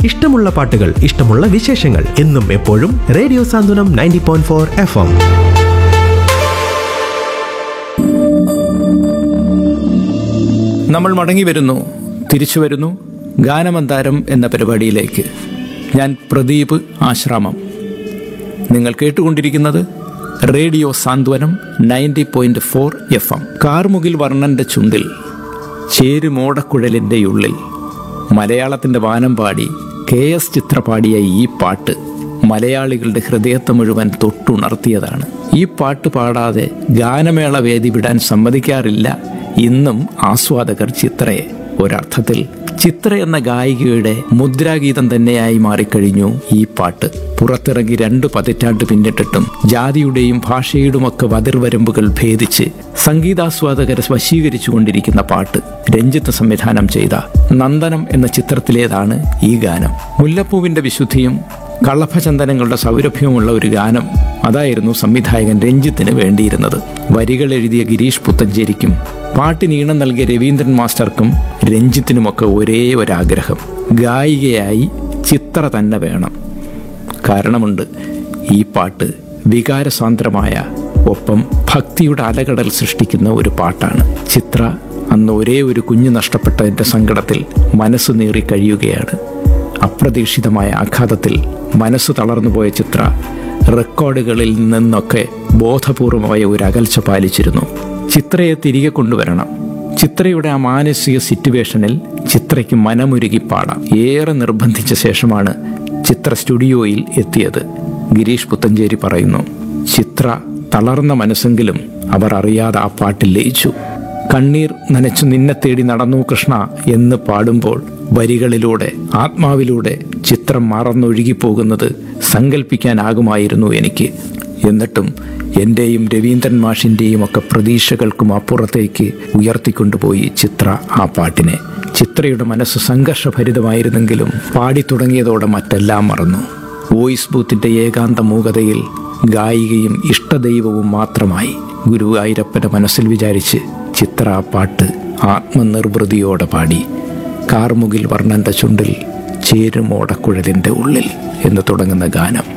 ഇഷ്ടമുള്ള പാട്ടുകൾ ഇഷ്ടമുള്ള വിശേഷങ്ങൾ എന്നും എപ്പോഴും radio Santhwanam ninety point four F M നമ്മൾ മടങ്ങി വരുന്നു തിരിച്ചു വരുന്നു ഗാനമന്താരം എന്ന പരിപാടിയിലേക്ക് ഞാൻ പ്രദീപ് ആശ്രാമം നിങ്ങൾ കേട്ടുകൊണ്ടിരിക്കുന്നത് radio Santhwanam ninety point four F M കാർമുകിൽ വർണ്ണന്റെ ചുണ്ടിൽ ചേരുമോടക്കുഴലിൻ്റെ ഉള്ളിൽ മലയാളത്തിൻ്റെ വാനം പാടി കെ എസ് ചിത്ര പാടിയ ഈ പാട്ട് മലയാളികളുടെ ഹൃദയത്തെ മുഴുവൻ തൊട്ടുണർത്തിയതാണ് ഈ പാട്ട് പാടാതെ ഗാനമേള വേദി വിടാൻ സമ്മതിക്കാറില്ല ഇന്നും ആസ്വാദകർ ചിത്രയെ ഒരർത്ഥത്തിൽ ചിത്ര എന്ന ഗായികയുടെ മുദ്രാഗീതം തന്നെയായി മാറിക്കഴിഞ്ഞു ഈ പാട്ട് പുറത്തിറങ്ങി രണ്ട് പതിറ്റാണ്ട് പിന്നിട്ടിട്ടും ജാതിയുടെയും ഭാഷയുടെയുമൊക്കെ വതിർവരമ്പുകൾ ഭേദിച്ച് സംഗീതാസ്വാദകരെ വശീകരിച്ചുകൊണ്ടിരിക്കുന്ന പാട്ട് രഞ്ജിത്ത് സംവിധാനം ചെയ്ത നന്ദനം എന്ന ചിത്രത്തിലേതാണ് ഈ ഗാനം മുല്ലപ്പൂവിന്റെ വിശുദ്ധിയും കളഭചന്ദനങ്ങളുടെ സൗരഭ്യവുമുള്ള ഒരു ഗാനം അതായിരുന്നു സംവിധായകൻ രഞ്ജിത്തിന് വേണ്ടിയിരുന്നത് വരികൾ എഴുതിയ ഗിരീഷ് പുത്തഞ്ചേരിക്കും പാട്ടിന് ഈണം നൽകിയ രവീന്ദ്രൻ മാസ്റ്റർക്കും രഞ്ജിത്തിനുമൊക്കെ ഒരേ ഒരാഗ്രഹം ഗായികയായി ചിത്ര തന്നെ വേണം കാരണമുണ്ട് ഈ പാട്ട് വികാരസാന്ദ്രമായ ഒപ്പം ഭക്തിയുടെ അലകടൽ സൃഷ്ടിക്കുന്ന ഒരു പാട്ടാണ് ചിത്ര അന്ന് ഒരേ ഒരു കുഞ്ഞു നഷ്ടപ്പെട്ടതിൻ്റെ സങ്കടത്തിൽ മനസ്സ് നീറി കഴിയുകയാണ് അപ്രതീക്ഷിതമായ ആഘാതത്തിൽ മനസ്സ് തളർന്നുപോയ ചിത്ര റെക്കോർഡുകളിൽ നിന്നൊക്കെ ബോധപൂർവമായ ഒരു അകൽച്ച പാലിച്ചിരുന്നു ചിത്രയെ തിരികെ കൊണ്ടുവരണം ചിത്രയുടെ ആ മാനസിക സിറ്റുവേഷനിൽ ചിത്രയ്ക്ക് മനമുരുകി പാടാം ഏറെ നിർബന്ധിച്ച ശേഷമാണ് ചിത്ര സ്റ്റുഡിയോയിൽ എത്തിയത് ഗിരീഷ് പുത്തഞ്ചേരി പറയുന്നു ചിത്ര തളർന്ന മനസ്സെങ്കിലും അവർ അറിയാതെ ആ പാട്ടിൽ ലയിച്ചു കണ്ണീർ നനച്ചു നിന്നെ തേടി നടന്നു കൃഷ്ണ എന്ന് പാടുമ്പോൾ വരികളിലൂടെ ആത്മാവിലൂടെ ചിത്രം മറന്നൊഴുകിപ്പോകുന്നത് സങ്കല്പിക്കാനാകുമായിരുന്നു എനിക്ക് എന്നിട്ടും എൻ്റെയും രവീന്ദ്രൻ മാഷിൻ്റെയും ഒക്കെ പ്രതീക്ഷകൾക്കും അപ്പുറത്തേക്ക് ഉയർത്തിക്കൊണ്ടുപോയി ചിത്ര ആ പാട്ടിനെ ചിത്രയുടെ മനസ്സ് സംഘർഷഭരിതമായിരുന്നെങ്കിലും പാടി തുടങ്ങിയതോടെ മറ്റെല്ലാം മറന്നു വോയിസ് ബൂത്തിൻ്റെ ഏകാന്ത മൂകതയിൽ ഗായികയും ഇഷ്ടദൈവവും മാത്രമായി ഗുരുവായൂരപ്പൻ്റെ മനസ്സിൽ വിചാരിച്ച് ചിത്ര ആ പാട്ട് ആത്മനിർവൃതിയോടെ പാടി കാർമുകിൽ വർണ്ണന്റെ ചുണ്ടിൽ ചേരുമോടക്കുഴലിൻ്റെ ഉള്ളിൽ എന്ന് തുടങ്ങുന്ന ഗാനം